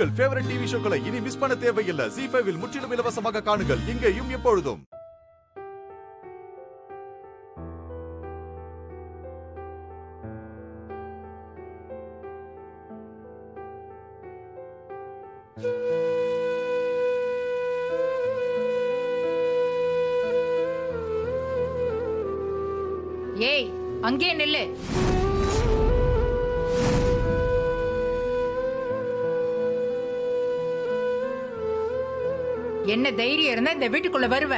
உங்கள் favourite TV ஷோக்களை இனி miss பண்ண தேவையில்லை ஜி ஃபைவில் முற்றிலும் இலவசமாக காணுங்கள் இங்கேயும் எப்பொழுதும் ஏய் அங்கே நில்லு என்ன தைரியம் இருந்தா இந்த வீட்டுக்குள்ள வருவ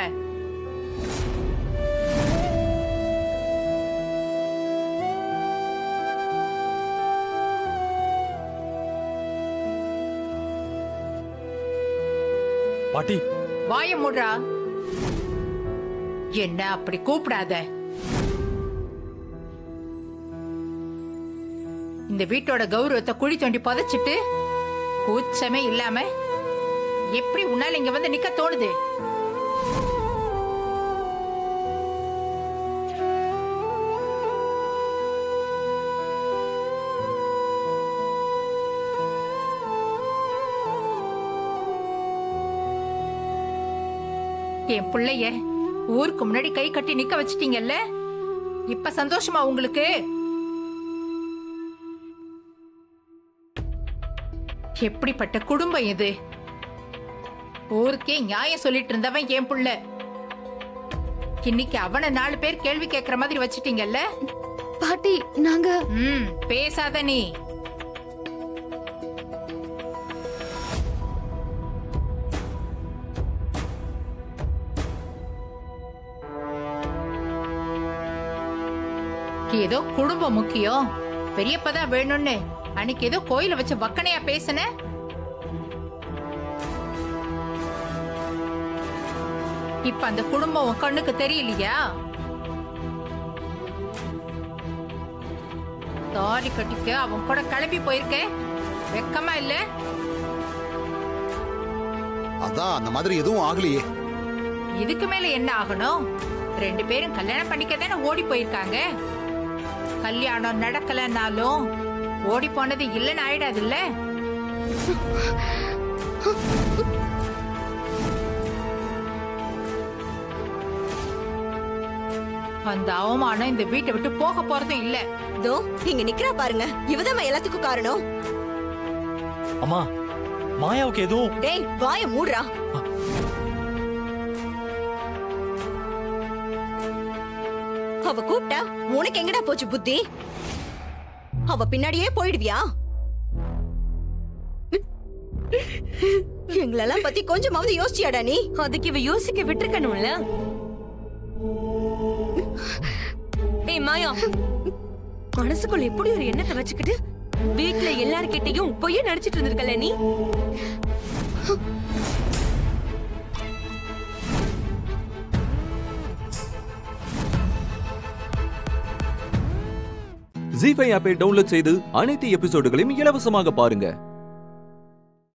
பாட்டி வாய மூடுறா என்ன அப்படி கூப்பிடாத இந்த வீட்டோட கௌரவத்தை குழி தோண்டி புதைச்சிட்டு கூச்சமே இல்லாம எப்படி உன்னால இங்க வந்து நிக்க தோணுது என் பிள்ளைய ஊருக்கு முன்னாடி கை கட்டி நிக்க வச்சிட்டீங்கல்ல இப்ப சந்தோஷமா உங்களுக்கு எப்படிப்பட்ட குடும்பம் இது ஊருக்கே நியாயம் சொல்லிட்டு இருந்தவன் என் புள்ள இன்னைக்கு அவன நாலு பேர் கேள்வி கேக்குற மாதிரி வச்சிட்டீங்கல்ல பாட்டி நாங்க ம் பேசாத நீ ஏதோ குடும்பம் முக்கியம் பெரியப்பதான் வேணும்னு அன்னைக்கு ஏதோ கோயில வச்சு வக்கனையா பேசுன இப்ப அந்த குடும்பம் உன் கண்ணுக்கு தெரியலையா தாலி கட்டிக்க அவன் கூட கிளம்பி போயிருக்க வெக்கமா இல்ல அதான் அந்த மாதிரி எதுவும் ஆகலையே இதுக்கு மேல என்ன ஆகணும் ரெண்டு பேரும் கல்யாணம் பண்ணிக்க தானே ஓடி போயிருக்காங்க கல்யாணம் நடக்கலனாலும் ஓடி போனது இல்லைன்னு ஆயிடாதுல்ல அந்த அவமானம் இந்த வீட்டை விட்டு போக போறதும் இல்ல தோ இங்க நிக்கிறா பாருங்க இவதான் எல்லாத்துக்கும் காரணம் அம்மா மாயாவுக்கு எதுவும் டேய் வாய மூடுறா அவ கூப்பிட்டா உனக்கு எங்கடா போச்சு புத்தி அவ பின்னாடியே போயிடுவியா எங்களெல்லாம் பத்தி கொஞ்சமாவது யோசிச்சியாடா நீ அதுக்கு இவ யோசிக்க விட்டுருக்கணும்ல ஏய் மாயா மனசுக்குள்ள எப்படி ஒரு எண்ணத்தை வச்சுக்கிட்டு வீட்ல எல்லார்கிட்டயும் பொய்ய நடிச்சிட்டு இருந்திருக்கல நீ ஜி ஃபைவ் ஆப்பை டவுன்லோட் செய்து அனைத்து எபிசோடுகளையும் இலவசமாக பாருங்க